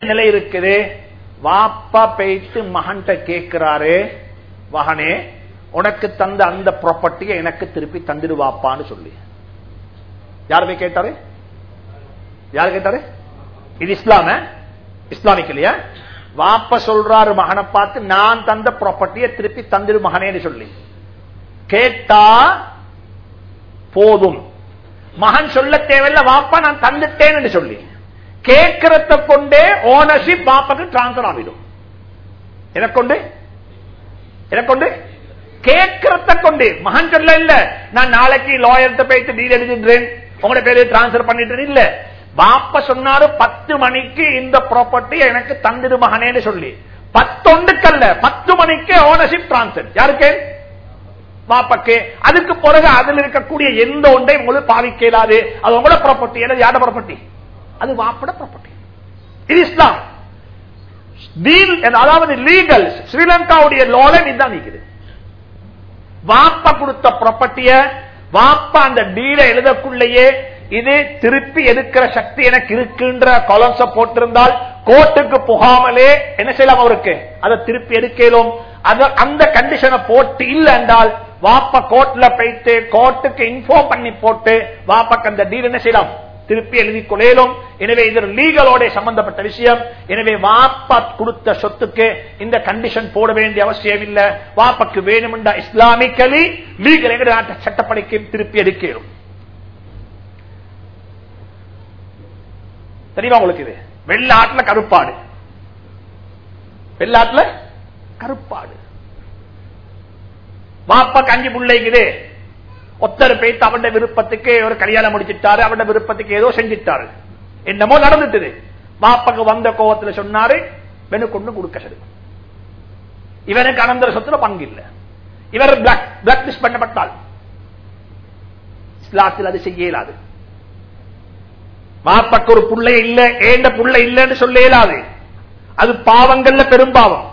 நிலை இருக்குது வாப்பா போயிட்டு மகன்கிட்ட கேட்கிறாரு மகனே உனக்கு தந்த அந்த ப்ராப்பர்ட்டியை எனக்கு திருப்பி தந்துடுவாப்பான்னு சொல்லி யார் போய் கேட்டாரு யார் கேட்டாரு இது இஸ்லாம இஸ்லாமிக் இல்லையா வாப்ப சொல்றாரு மகனை பார்த்து நான் தந்த ப்ராப்பர்ட்டியை திருப்பி தந்துடு மகனேன்னு சொல்லி கேட்டா போதும் மகன் சொல்ல தேவையில்ல வாப்பா நான் தந்துட்டேன்னு சொல்லி கேட்கறத கொண்டே ஓனர்ஷிப் பாப்பாக்கு டிரான்ஸ்பர் ஆகிடும் எனக்கு கொண்டு எனக்கு கொண்டு கேட்கறத கொண்டு மகன் சொல்ல இல்ல நான் நாளைக்கு லாயர்கிட்ட போயிட்டு டீல் எழுதின்றேன் உங்களோட பேரு டிரான்ஸ்பர் பண்ணிட்டு இல்ல பாப்பா சொன்னாரு பத்து மணிக்கு இந்த ப்ராப்பர்ட்டி எனக்கு தந்துடு மகனேன்னு சொல்லி பத்தொண்டுக்கல்ல பத்து மணிக்கு ஓனர்ஷிப் டிரான்ஸ்பர் யாருக்கு பாப்பாக்கு அதுக்கு பிறகு அதில் இருக்கக்கூடிய எந்த ஒன்றை உங்களுக்கு பாவிக்க இயலாது அது உங்களோட ப்ராப்பர்ட்டி அல்லது யாரோட ப்ராப்பர்ட்டி அது வாப்பட ப்ராப்பர்ட்டி இது இஸ்லாம் டீல் அதாவது லீகல் ஸ்ரீலங்காவுடைய லோல இதுதான் நிக்குது வாப்பா கொடுத்த ப்ராப்பர்ட்டிய வாப்பா அந்த டீல எழுதக்குள்ளேயே இது திருப்பி எடுக்கிற சக்தி எனக்கு இருக்குன்ற கொலம்ஸ போட்டிருந்தால் கோர்ட்டுக்கு போகாமலே என்ன செய்யலாம் அவருக்கு அதை திருப்பி எடுக்கலும் அந்த கண்டிஷனை போட்டு இல்ல என்றால் வாப்பா கோர்ட்ல போயிட்டு கோர்ட்டுக்கு இன்ஃபார்ம் பண்ணி போட்டு வாப்பாக்கு அந்த டீல் என்ன செய்யலாம் திருப்பி எழுதி கொள்ளையிலும் எனவே இது லீகலோட சம்பந்தப்பட்ட விஷயம் எனவே வாப்பா கொடுத்த சொத்துக்கு இந்த கண்டிஷன் போட வேண்டிய அவசியம் இல்ல வாப்பாக்கு வேணுமெண்டா இஸ்லாமிக்கலி லீகல் எங்க நாட்டு சட்டப்படிக்கு திருப்பி எடுக்கிறோம் தெரியுமா உங்களுக்கு இது வெள்ளாட்டுல கருப்பாடு வெள்ளாட்டுல கருப்பாடு வாப்பா கஞ்சி பிள்ளைக்குது ஒத்தர் பேத்து அவட விருப்பத்துக்கு ஒரு கல்யாணம் முடிச்சிட்டாரு அவட விருப்பத்துக்கு ஏதோ செஞ்சிட்டாரு என்னமோ நடந்துட்டு வாப்பாக்கு வந்த கோவத்துல சொன்னாரு வெனு கொண்டு கொடுக்க சரி இவனுக்கு அனந்தர சொத்துல பங்கு இல்ல இவர் பிளாக் பிளாக் லிஸ்ட் பண்ணப்பட்டால் இஸ்லாத்தில் அது செய்ய இயலாது மாப்பக்கு ஒரு புள்ளை இல்ல ஏண்ட புள்ளை இல்லைன்னு சொல்ல இயலாது அது பாவங்கள்ல பெரும்பாவம்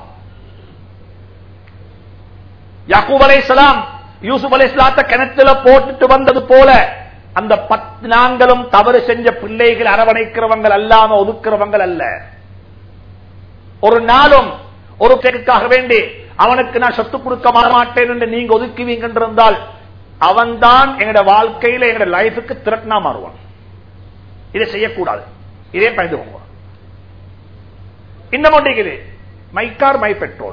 யாக்கூப் அலை சலாம் யூசுப் அலை சலாத்த கிணத்துல போட்டுட்டு வந்தது போல அந்த பத்து நாங்களும் தவறு செஞ்ச பிள்ளைகள் அரவணைக்கிறவங்க அல்லாம ஒதுக்கிறவங்க அல்ல ஒரு நாளும் ஒரு பேருக்காக வேண்டி அவனுக்கு நான் சொத்து கொடுக்க மாட்டேன் என்று நீங்க ஒதுக்குவீங்க இருந்தால் அவன் தான் எங்களோட வாழ்க்கையில எங்களோட லைஃபுக்கு திரட்டினா மாறுவான் இதை செய்யக்கூடாது இதே பயந்துக்கோங்க இன்னும் ஒன்றைக்குது மைக்கார் மை பெட்ரோல்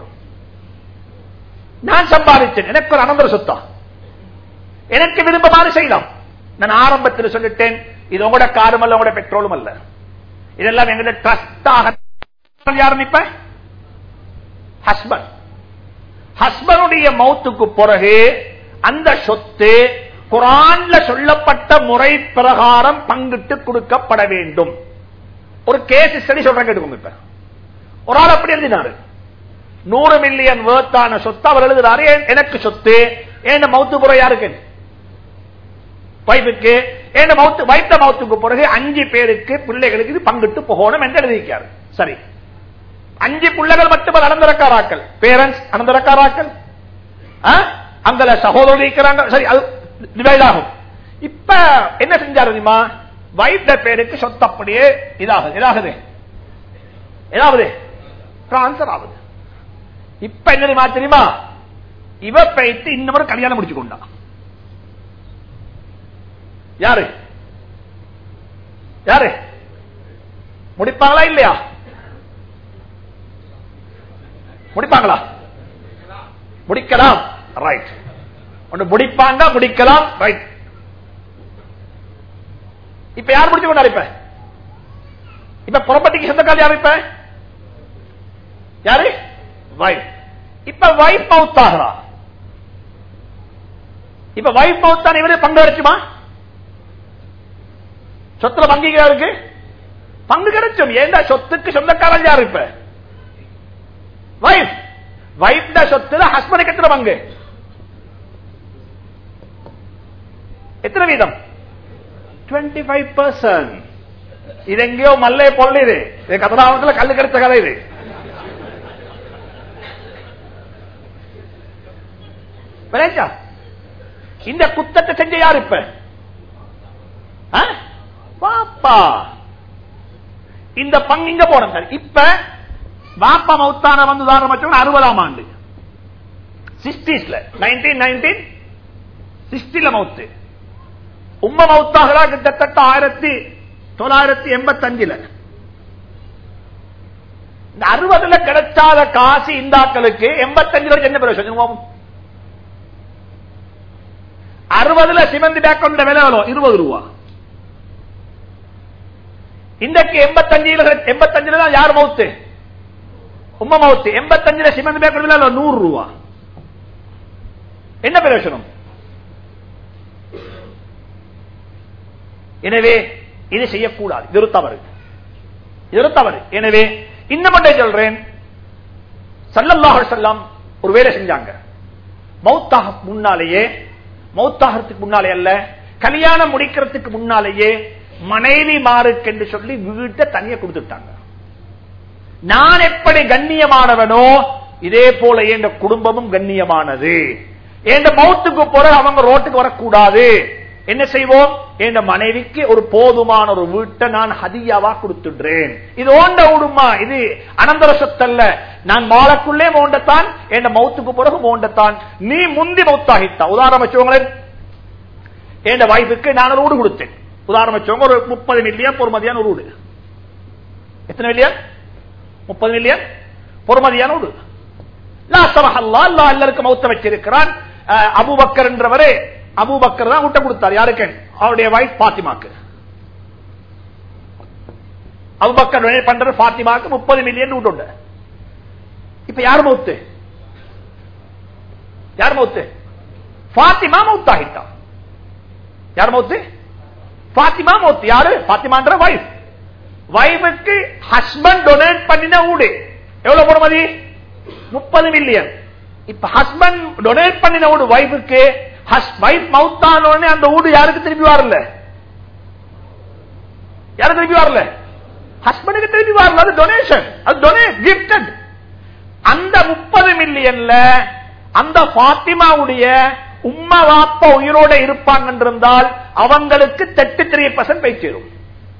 நான் சம்பாதிச்சேன் எனக்கு ஒரு அனந்தர சொத்தா எனக்கு விருப்பமான செய்யலாம் நான் ஆரம்பத்தில் சொல்லிட்டேன் இது உங்களோட காரும் அல்ல உங்களோட பெட்ரோலும் அல்ல இதெல்லாம் எங்களோட ட்ரஸ்டாக யார் நிப்ப ஹஸ்பண்ட் ஹஸ்பண்டுடைய மௌத்துக்கு பிறகு அந்த சொத்து குரான்ல சொல்லப்பட்ட முறை பிரகாரம் பங்கிட்டு கொடுக்கப்பட வேண்டும் ஒரு கேஸ் ஸ்டடி சொல்றேன் கேட்டுக்கோங்க இப்ப ஒரு ஆள் அப்படி எழுதினாரு நூறு மில்லியன் வேர்த்தான சொத்து அவர் எழுதுறாரு எனக்கு சொத்து ஏன் மவுத்து புற யாருக்கு வைஃபுக்கு ஏன் மவுத்து வைத்த மவுத்துக்கு பிறகு அஞ்சு பேருக்கு பிள்ளைகளுக்கு இது பங்கிட்டு போகணும் என்று எழுதியிருக்காரு சரி அஞ்சு பிள்ளைகள் மட்டும் அனந்தரக்காராக்கள் பேரண்ட்ஸ் அனந்தரக்காராக்கள் அங்கல சகோதரர் இருக்கிறாங்க சரி அது டிவைட் ஆகும் இப்ப என்ன செஞ்சாரு தெரியுமா வைத்த பேருக்கு சொத்து அப்படியே இதாகுது இதாகுது ஏதாவது டிரான்ஸ்பர் ஆகுது இப்ப என்ன தெரியுமா தெரியுமா இவ பைத்து இன்னொரு கல்யாணம் முடிச்சு கொண்டா யாரு யாரு முடிப்பாங்களா இல்லையா முடிப்பாங்களா முடிக்கலாம் ரைட் ஒன்று முடிப்பாங்க முடிக்கலாம் ரைட் இப்ப யார் முடிச்சு கொண்டாரு இப்ப இப்ப ப்ராப்பர்ட்டிக்கு சொந்தக்கால் யாரு இப்ப யாரு வைஃப் இப்ப வைஃப் மவுத் ஆகிறா இப்ப வைஃப் மவுத் தான் இவரே பங்கு கிடைச்சுமா சொத்துல பங்கு இருக்கு பங்கு கிடைச்சும் ஏண்டா சொத்துக்கு சொந்தக்காரன் யாரு இப்ப வைஃப் வைஃப் சொத்துல ஹஸ்பண்டுக்கு எத்தனை பங்கு எத்தனை வீதம் டுவெண்ட்டி ஃபைவ் பர்சன்ட் இது எங்கேயோ மல்லே பொருள் இது இது கதராவத்தில் கல்லு கிடைச்ச கதை இது விளையாச்சா இந்த குத்தத்தை செஞ்ச யார் இப்ப ஆ? பாப்பா இந்த பங்கு இங்க போனோம் இப்ப வாப்பா மௌத்தான வந்து உதாரணம் வச்சோம்னா அறுபதாம் ஆண்டு சிக்ஸ்டீஸ்ல நைன்டீன் நைன்டீன் சிக்ஸ்டில மவுத்து உம்ம மவுத்தாகிறா கிட்டத்தட்ட ஆயிரத்தி தொள்ளாயிரத்தி எண்பத்தஞ்சுல இந்த அறுபதுல கிடைச்சாத காசு இந்தாக்களுக்கு எண்பத்தஞ்சுல என்ன பிரயோஜனம் அறுபதுல சிமெண்ட் பேக்கோட விலை எவ்வளவு இருபது ரூபா இன்றைக்கு எண்பத்தஞ்சுல எண்பத்தஞ்சுல தான் யார் மவுத்து உம்ம மவுத்து எண்பத்தஞ்சுல சிமெண்ட் பேக்கோட விலை நூறு ரூபா என்ன பிரயோஜனம் எனவே இது செய்யக்கூடாது இது ஒரு தவறு இது ஒரு தவறு எனவே இன்னும் மட்டும் சொல்றேன் சல்லல்லாஹு செல்லம் ஒரு வேலை செஞ்சாங்க மௌத்தாக முன்னாலேயே மௌத்தாகிறதுக்கு முன்னாலே அல்ல கல்யாணம் முடிக்கிறதுக்கு முன்னாலேயே மனைவி மாறுக்கு என்று சொல்லி வீட்டை தனியா கொடுத்துட்டாங்க நான் எப்படி கண்ணியமானவனோ இதே போல என் குடும்பமும் கண்ணியமானது என் மௌத்துக்கு போற அவங்க ரோட்டுக்கு வரக்கூடாது என்ன செய்வோம் என் மனைவிக்கு ஒரு போதுமான ஒரு வீட்டை நான் ஹதியாவா கொடுத்துடுறேன் இது ஓண்ட விடுமா இது அனந்தர சொத்தல்ல நான் மாலக்குள்ளே மோண்டத்தான் என் மௌத்துக்கு பிறகு மோண்டத்தான் நீ முந்தி மௌத்தாகிட்டா உதாரணம் வச்சவங்களேன் என் வாய்ப்புக்கு நான் ஒரு வீடு கொடுத்தேன் உதாரணம் வச்சவங்க ஒரு முப்பது மில்லியன் பொறுமதியான ஒரு வீடு எத்தனை மில்லியன் முப்பது மில்லியன் பொறுமதியான வீடு எல்லாருக்கும் மௌத்த வச்சிருக்கிறான் அபுபக்கர் என்றவரே அபுபக்கர் தான் விட்ட கொடுத்தார் யாருக்கு அவருடைய வைஃப் பாத்திமாக்கு அபுபக்கர் பண்ற பாத்திமாக்கு முப்பது மில்லியன் விட்டு இப்ப யார் மௌத்து யார் மௌத்து பாத்திமா மௌத்தாகிட்டான் யார் மௌத்து பாத்திமா மௌத்து யாரு பாத்திமான்ற வைஃப் வைஃபுக்கு ஹஸ்பண்ட் டொனேட் பண்ணின ஊடு எவ்வளவு பொறுமதி முப்பது மில்லியன் இப்ப ஹஸ்பண்ட் டொனேட் பண்ணின வீடு வைஃபுக்கு வைஃப் மவுத்தான அந்த வீடு யாருக்கு திருப்பி வரல யாருக்கு திருப்பி வரல ஹஸ்பண்டுக்கு திருப்பி வரல அது டொனேஷன் அது டொனேட் கிஃப்டட் அந்த முப்பது மில்லியன்ல அந்த பாத்திமாவுடைய உம்மா வாப்பா உயிரோட இருப்பாங்க இருந்தால் அவங்களுக்கு தேர்ட்டி த்ரீ பர்சன்ட் போய் சேரும்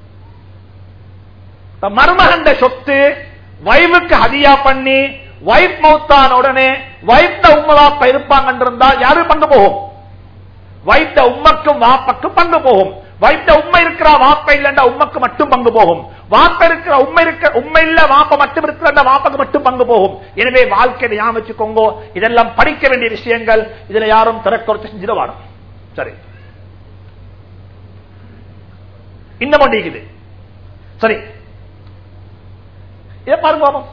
மருமகண்ட சொத்து வைஃபுக்கு ஹதியா பண்ணி வைஃப் மௌத்தான உடனே வைஃப்ட உம்ம வாப்பா இருப்பாங்க இருந்தால் யாரு பங்கு போகும் வைத்த உம்மக்கும் வாப்பக்கும் பங்கு போகும் வைத்த உண்மை இருக்கிற வாப்ப இல்லண்டா உம்மக்கு மட்டும் பங்கு போகும் வாப்ப இருக்கிற உண்மை இருக்க உண்மை இல்ல வாப்ப மட்டும் இருக்கிற வாப்பக்கு மட்டும் பங்கு போகும் எனவே வாழ்க்கையை ஞாபகம் வச்சுக்கோங்க இதெல்லாம் படிக்க வேண்டிய விஷயங்கள் இதுல யாரும் திறக்கொடுத்து செஞ்சிடவாடும் சரி இன்னும் ஒன்றிக்குது சரி இதை பாருங்க பாப்போம்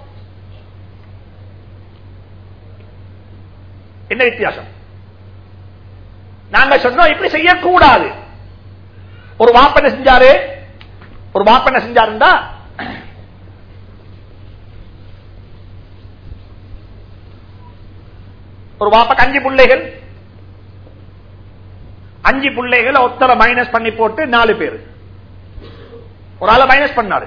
என்ன வித்தியாசம் நாங்க சொன்னோம் இப்படி செய்யக்கூடாது ஒரு வாப்பனை செஞ்சாரு ஒரு வாப்பனை செஞ்சாருந்தா ஒரு வாப்பக்கு அஞ்சு பிள்ளைகள் அஞ்சு பிள்ளைகள் ஒத்தரை மைனஸ் பண்ணி போட்டு நாலு பேர் ஒரு ஆளை மைனஸ் பண்ணாரு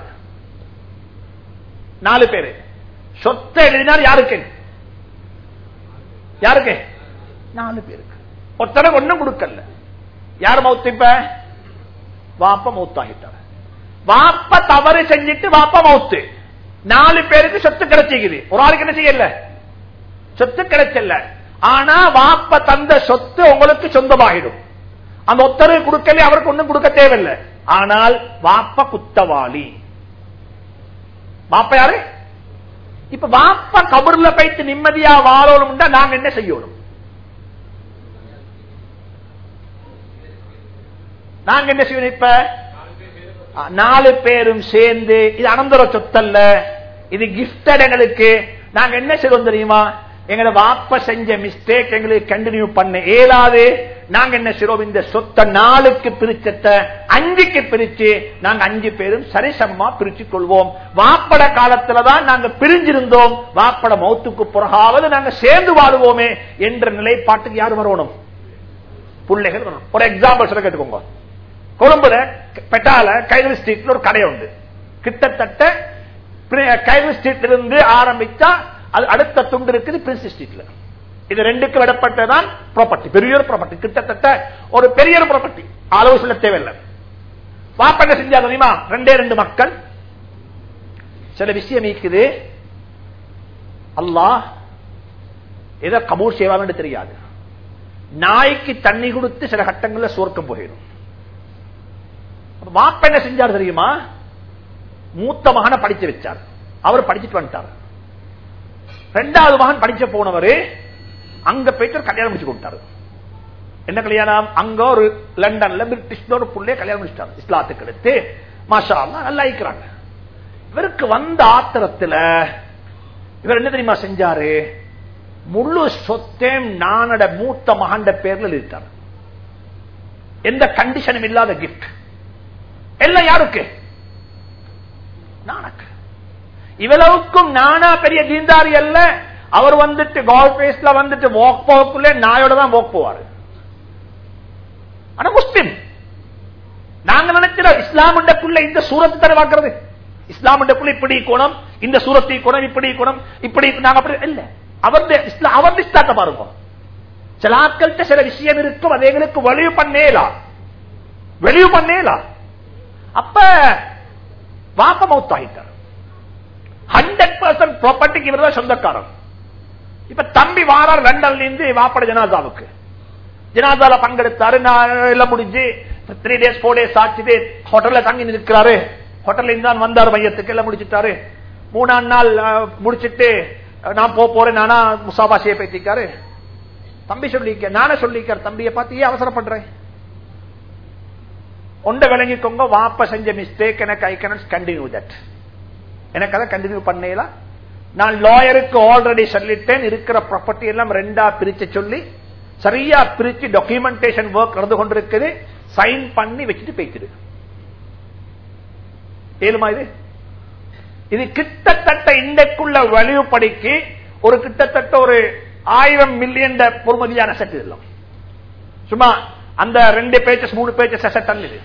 நாலு பேரு சொத்தை எழுதினார் யாருக்கு யாருக்கு நாலு பேருக்கு ஒருத்தரை ஒண்ணும் கொடுக்கல யார் மௌத்து இப்ப வாப்ப மௌத்தாகிட்டார் வாப்ப தவறு செஞ்சிட்டு வாப்ப மௌத்து நாலு பேருக்கு சொத்து கிடைச்சிக்குது ஒரு ஆளுக்கு என்ன செய்யல சொத்து கிடைச்சல ஆனா வாப்ப தந்த சொத்து உங்களுக்கு சொந்தமாகிடும் அந்த ஒத்தரை கொடுக்கல அவருக்கு ஒண்ணும் கொடுக்க தேவையில்லை ஆனால் வாப்ப குத்தவாளி வாப்ப யாரு இப்ப வாப்ப கபர்ல போயிட்டு நிம்மதியா வாழணும் நாங்க என்ன செய்யணும் நாங்க என்ன செய்யணும் இப்ப நாலு பேரும் சேர்ந்து இது அனந்தர சொத்தல்ல இது கிஃப்டட் எங்களுக்கு நாங்க என்ன செய்வோம் தெரியுமா எங்களை வாப்ப செஞ்ச மிஸ்டேக் எங்களுக்கு கண்டினியூ பண்ண இயலாது நாங்க என்ன செய்வோம் இந்த சொத்தை நாளுக்கு பிரிச்சத்த அஞ்சுக்கு பிரிச்சு நாங்க அஞ்சு பேரும் சரிசமமா பிரிச்சு கொள்வோம் வாப்பட காலத்துலதான் நாங்க பிரிஞ்சிருந்தோம் வாப்பட மௌத்துக்கு பிறகாவது நாங்க சேர்ந்து வாழுவோமே என்ற நிலைப்பாட்டுக்கு யார் வரணும் பிள்ளைகள் வரணும் ஒரு எக்ஸாம்பிள் சொல்ல கேட்டுக்கோங்க கொழும்புல பெட்டால கைது ஸ்ட்ரீட்ல ஒரு கடை உண்டு கிட்டத்தட்ட கைது ஸ்ட்ரீட்ல இருந்து ஆரம்பிச்சா அது அடுத்த துண்டு இருக்குது பிரின்சி ஸ்ட்ரீட்ல இது ரெண்டுக்கு விடப்பட்டதான் ப்ராப்பர்ட்டி பெரிய ஒரு ப்ராப்பர்ட்டி கிட்டத்தட்ட ஒரு பெரிய ஒரு ப்ராப்பர்ட்டி அளவு சொல்ல தேவையில்லை வாப்ப என்ன செஞ்சா தெரியுமா ரெண்டே ரெண்டு மக்கள் சில விஷயம் இருக்குது அல்லாஹ் எதை கபூர் செய்வாங்கன்னு தெரியாது நாய்க்கு தண்ணி கொடுத்து சில கட்டங்கள்ல சுவர்க்கம் போயிடும் வாப்ப என்ன செஞ்சார் தெரியுமா மூத்த மகனை படிச்சு வச்சார் அவர் படிச்சுட்டு வந்துட்டார் ரெண்டாவது மகன் படிச்ச போனவரு அங்க போயிட்டு ஒரு கல்யாணம் முடிச்சு கொடுத்தாரு என்ன கல்யாணம் அங்க ஒரு லண்டன்ல பிரிட்டிஷ் ஒரு புள்ளைய கல்யாணம் முடிச்சிட்டாரு இஸ்லாத்துக்கு எடுத்து மாஷா அல்லாஹ் நல்லா இருக்கிறாங்க இவருக்கு வந்த ஆத்திரத்துல இவர் என்ன தெரியுமா செஞ்சாரு முழு சொத்தையும் நானட மூத்த மகண்ட பேர்ல எழுதிட்டார் எந்த கண்டிஷனும் இல்லாத கிஃப்ட் எல்லாம் யாருக்கு நானக்கு இவ்வளவுக்கும் நானா பெரிய தீந்தாரி அல்ல அவர் வந்துட்டு கோல் பேஸ்ல வந்துட்டு வாக் போகக்குள்ளே நாயோட தான் வாக் போவாரு ஆனா முஸ்லிம் நாங்க நினைக்கிறோம் இஸ்லாமுண்டக்குள்ள இந்த சூரத்து தர பார்க்கிறது இஸ்லாமுண்டக்குள்ள இப்படி குணம் இந்த சூரத்தை குணம் இப்படி குணம் இப்படி நாங்க அப்படி இல்ல அவருடைய இஸ்லாம் அவருடைய இஸ்லாத்தை பாருங்க சில ஆட்கள்கிட்ட சில விஷயம் இருக்கும் அது எங்களுக்கு வெளிவு பண்ணேலாம் வெளிவு பண்ணேலாம் அப்ப வாப்ப மவுத் ஆகிட்டார் ஹண்ட்ரட் பர்சன்ட் ப்ராப்பர்ட்டிக்கு இவர் தான் சொந்தக்காரன் இப்ப தம்பி வாரார் லண்டன்ல இருந்து வாப்பட ஜனாதாவுக்கு ஜனாதால பங்கெடுத்தாரு நான் எல்லாம் முடிஞ்சு த்ரீ டேஸ் போர் டேஸ் ஆச்சுட்டு ஹோட்டல்ல தங்கி நிற்கிறாரு ஹோட்டல்ல இருந்து தான் வந்தாரு மையத்துக்கு எல்லாம் முடிச்சிட்டாரு மூணாம் நாள் அஹ், முடிச்சிட்டு அஹ், நான் போக போறேன் நானா முசாபா செய்ய பேத்திக்காரு தம்பி சொல்லிக்க நானே சொல்லிக்கார் தம்பியை பார்த்து ஏன் அவசரப்படுறேன் ஒண்ட விளங்கிக்கோங்க வாப்ப செஞ்ச மிஸ்டேக் எனக்கு ஐ கேன் கண்டினியூ தட் எனக்கு அதை கண்டினியூ பண்ணலாம் நான் லாயருக்கு ஆல்ரெடி சொல்லிட்டேன் இருக்கிற ப்ராப்பர்ட்டி எல்லாம் ரெண்டா பிரிச்சு சொல்லி சரியா பிரிச்சு டாக்குமெண்டேஷன் ஒர்க் நடந்து கொண்டிருக்குது சைன் பண்ணி வச்சுட்டு போய்த்துடு ஏழுமா இது இது கிட்டத்தட்ட இன்றைக்குள்ள வலிவு படிக்கு ஒரு கிட்டத்தட்ட ஒரு ஆயிரம் மில்லியன் பொறுமதியான செட் இதெல்லாம் சும்மா அந்த ரெண்டு பேச்சஸ் மூணு பேச்சஸ் செட் இது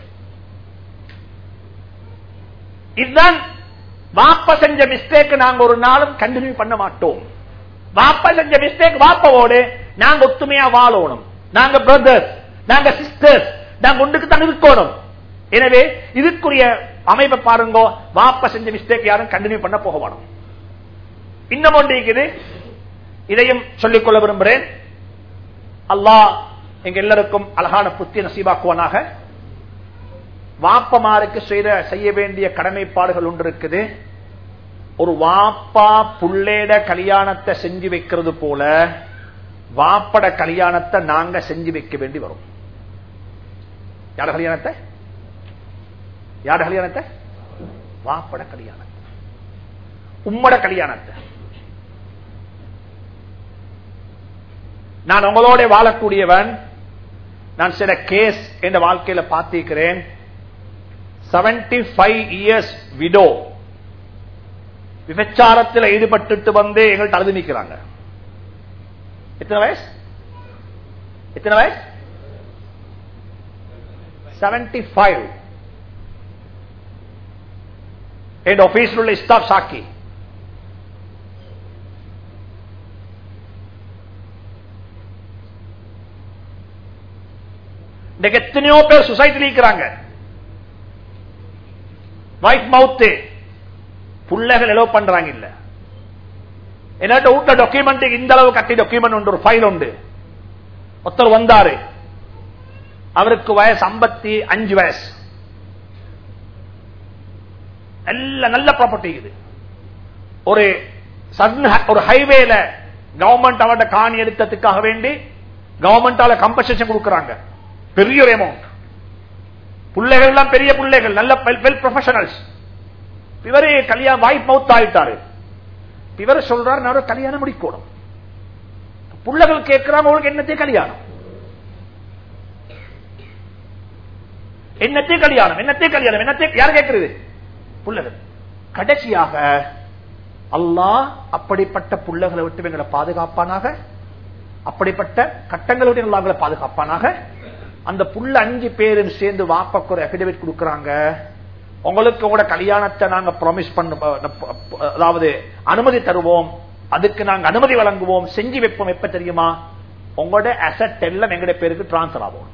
இதுதான் வாப்ப செஞ்ச மிஸ்டேக் நாங்க ஒரு நாளும் கண்டினியூ பண்ண மாட்டோம் வாப்ப செஞ்ச மிஸ்டேக் வாப்பவோடு நாங்க ஒத்துமையா வாழணும் நாங்க பிரதர்ஸ் நாங்க சிஸ்டர்ஸ் நாங்க ஒன்றுக்கு தான் இருக்கணும் எனவே இதுக்குரிய அமைப்பை பாருங்க வாப்ப செஞ்ச மிஸ்டேக் யாரும் கண்டினியூ பண்ண போக வேணும் இன்னும் ஒன்று இருக்குது இதையும் சொல்லிக்கொள்ள விரும்புகிறேன் அல்லாஹ் எங்க எல்லாருக்கும் அழகான புத்தி நசீபாக்குவனாக வாப்பமாருக்கு செய்த செய்ய வேண்டிய கடமைப்பாடுகள் ஒன்று இருக்குது ஒரு வாப்பா புள்ளேட கல்யாணத்தை செஞ்சு வைக்கிறது போல வாப்பட கல்யாணத்தை நாங்க செஞ்சு வைக்க வேண்டி வரும் யார கல்யாணத்தை யார கல்யாணத்தை வாப்பட கல்யாணத்தை உம்மட கல்யாணத்தை நான் உங்களோட வாழக்கூடியவன் நான் சில கேஸ் என்ற வாழ்க்கையில பார்த்திருக்கிறேன் செவன்டி ஃபைவ் இயர்ஸ் விடோ விபச்சாரத்தில் ஈடுபட்டு வந்து எங்கள்கிட்ட அழுது நிற்கிறாங்க எத்தனை வயசு எத்தனை வயசு செவன்டி ஃபைவ் என் ஆபீஸில் உள்ள ஸ்டாப் சாக்கி இன்னைக்கு எத்தனையோ பேர் சொசைட்டில இருக்கிறாங்க வைஃப் மவுத்து புள்ளைகள் எலோ பண்றாங்க இல்ல என்னட்ட வீட்டுல டாக்குமெண்ட் இந்த அளவு கட்டி டாக்குமெண்ட் உண்டு ஒரு ஃபைல் உண்டு ஒருத்தர் வந்தாரு அவருக்கு வயசு ஐம்பத்தி அஞ்சு வயசு நல்ல நல்ல ப்ராப்பர்ட்டி இது ஒரு sudden ha- ஒரு ஹைவேல கவர்மெண்ட் அவட காணி எடுத்ததுக்காக வேண்டி கவர்மெண்டால கம்பன்சேஷன் கொடுக்கறாங்க பெரிய ஒரு அமௌண்ட் பிள்ளைகள் எல்லாம் பெரிய பிள்ளைகள் நல்ல வெல் ப்ரொஃபஷனல்ஸ் இவரு கல்யாணம் வாய்ப்பு மவுத் ஆயிட்டாரு இவர் சொல்றாரு நான் ஒரு கல்யாணம் முடிக்கணும் பிள்ளைகள் கேட்கிறாங்க உங்களுக்கு என்னத்தையும் கல்யாணம் என்னத்தையும் கல்யாணம் என்னத்தையும் கல்யாணம் என்னத்தையும் யார் கேட்கிறது புள்ளகள் கடைசியாக அல்லாஹ் அப்படிப்பட்ட புள்ளகளை விட்டு எங்களை பாதுகாப்பானாக அப்படிப்பட்ட கட்டங்களை விட்டு எங்களை பாதுகாப்பானாக அந்த புள்ள அஞ்சு பேரும் சேர்ந்து வாப்பக்கு ஒரு அபிடவிட் கொடுக்கறாங்க உங்களுக்கு உங்களோட கல்யாணத்தை நாங்க ப்ராமிஸ் பண்ண அதாவது அனுமதி தருவோம் அதுக்கு நாங்க அனுமதி வழங்குவோம் செஞ்சு வைப்போம் எப்ப தெரியுமா உங்களோட அசட் எல்லாம் எங்களுடைய பேருக்கு டிரான்ஸ்பர் ஆகும்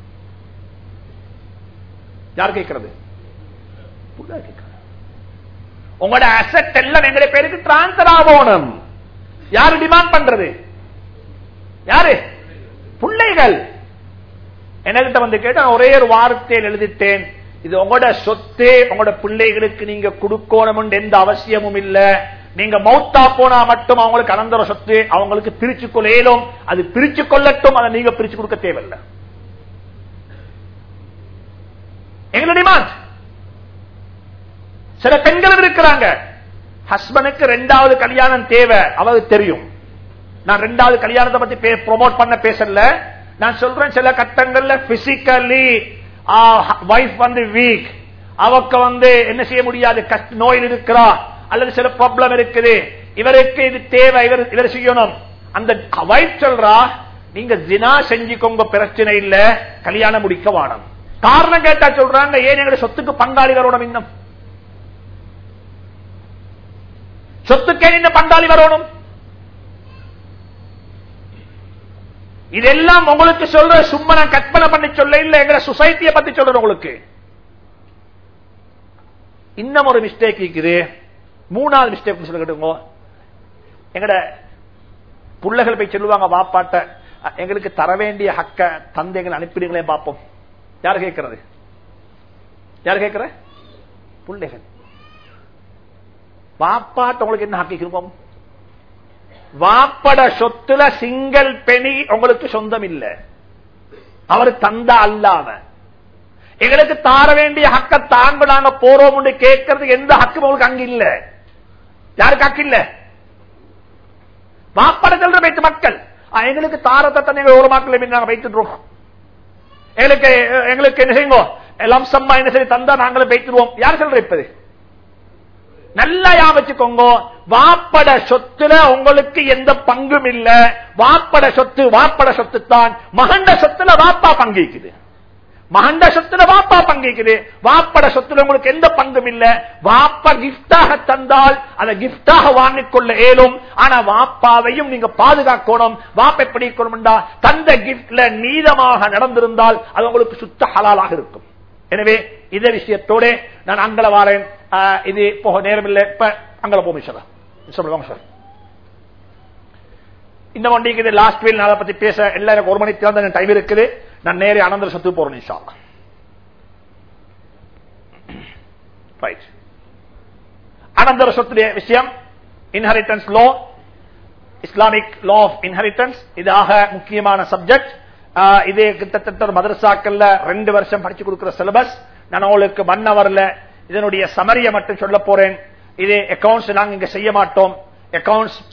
யார் கேட்கறது புள்ள கேட்கறது உங்களோட அசட் எல்லாம் எங்களுடைய பேருக்கு டிரான்ஸ்பர் ஆகணும் யாரு டிமாண்ட் பண்றது யாரு பிள்ளைகள் என்கிட்ட வந்து கேட்டா ஒரே ஒரு வார்த்தையில் எழுதிட்டேன் இது உங்களோட சொத்து உங்களோட பிள்ளைகளுக்கு நீங்க கொடுக்கணும் எந்த அவசியமும் இல்ல நீங்க மௌத்தா போனா மட்டும் அவங்களுக்கு அனந்தர சொத்து அவங்களுக்கு பிரிச்சு கொள்ளையிலும் அது பிரிச்சு கொள்ளட்டும் அதை நீங்க பிரிச்சு கொடுக்க தேவையில்லை எங்களோட டிமாண்ட் சில பெண்கள் இருக்கிறாங்க ஹஸ்பண்டுக்கு ரெண்டாவது கல்யாணம் தேவை அவருக்கு தெரியும் நான் ரெண்டாவது கல்யாணத்தை பத்தி ப்ரொமோட் பண்ண பேசல நான் சொல்றேன் சில கட்டங்கள்ல பிசிக்கலி வைஃப் வந்து வீக் அவக்க வந்து என்ன செய்ய முடியாது கஷ்ட நோயில் இருக்கிறா அல்லது சில ப்ராப்ளம் இருக்குது இவருக்கு இது தேவை இவர் இவர் செய்யணும் அந்த வைஃப் சொல்றா நீங்க ஜினா செஞ்சுக்கோங்க பிரச்சனை இல்ல கல்யாணம் முடிக்க வாடம் காரணம் கேட்டா சொல்றாங்க ஏன் எங்களுடைய சொத்துக்கு பங்காளி வரணும் இன்னும் சொத்துக்கே இந்த பங்காளி வரணும் இதெல்லாம் உங்களுக்கு சொல்ற சும்மா நான் கற்பனை பண்ணி சொல்ல இல்ல எங்க சொசைட்டியை பத்தி சொல்றேன் உங்களுக்கு இன்னும் ஒரு மிஸ்டேக் இருக்குது மூணாவது மிஸ்டேக் சொல்ல கேட்டுங்க எங்கட பிள்ளைகள் போய் சொல்லுவாங்க வாப்பாட்ட எங்களுக்கு தர வேண்டிய ஹக்க தந்தைகள் அனுப்பிடுங்களே பார்ப்போம் யார் கேட்கறது யார் கேட்கிற பிள்ளைகள் வாப்பாட்ட உங்களுக்கு என்ன ஹக்கு இருக்கும் வாப்பட சொத்துல சிங்கிள் பெனி உங்களுக்கு சொந்தம் இல்ல அவர் தந்தா அல்லாம எங்களுக்கு தார வேண்டிய ஹக்க தாங்க நாங்க போறோம் கேட்கறதுக்கு எந்த ஹக்கும் உங்களுக்கு அங்க இல்ல யாருக்கு ஹக்கு இல்ல வாப்பட செல்ற வைத்து மக்கள் எங்களுக்கு தாரத்தை தண்ணி ஒரு மக்கள் நாங்க வைத்துடுறோம் எங்களுக்கு எங்களுக்கு என்ன செய்யுங்க எல்லாம் சம்மா என்ன செய்ய தந்தா நாங்களும் வைத்துருவோம் யார் சொல்ற இப்பது நல்லா யா வச்சுக்கோங்க வாப்பட சொத்துல உங்களுக்கு எந்த பங்கும் இல்ல வாப்பட சொத்து வாப்பட சொத்து தான் மகண்ட சொத்துல வாப்பா பங்கிக்குது மகண்ட சொத்துல வாப்பா பங்கிக்குது வாப்பட சொத்துல உங்களுக்கு எந்த பங்கும் இல்ல வாப்பா கிஃப்டாக தந்தால் அதை கிஃப்டாக வாங்கிக் கொள்ள இயலும் ஆனா வாப்பாவையும் நீங்க பாதுகாக்கணும் வாப்ப எப்படி இருக்கணும்டா தந்த கிஃப்ட்ல நீதமாக நடந்திருந்தால் அது உங்களுக்கு சுத்த ஹலாலாக இருக்கும் எனவே இதே விஷயத்தோட நான் அங்கல வாரேன் இது போக நேரம் இல்லை இப்ப அங்கல போகும் சொல்லுவாங்க சார் இந்த வண்டிக்கு இது லாஸ்ட் வீல் அதை பத்தி பேச எல்லாரும் ஒரு மணிக்கு தான் டைம் இருக்குது நான் நேரே அனந்தர சத்து போறேன் இன்ஷா ரைட் அனந்தர சொத்துடைய விஷயம் inheritance law Islamic law of inheritance இதாக முக்கியமான சப்ஜெக்ட் இது கிட்டத்தட்ட ஒரு மதரசாக்கள்ல ரெண்டு வருஷம் படிச்சு கொடுக்கிற சிலபஸ் நான் உங்களுக்கு மண் அவர்ல இதனுடைய சமரிய மட்டும் சொல்ல போறேன் இது அக்கௌண்ட்ஸ் நாங்க இங்க செய்ய மாட்டோம் அக்கௌண்ட்ஸ்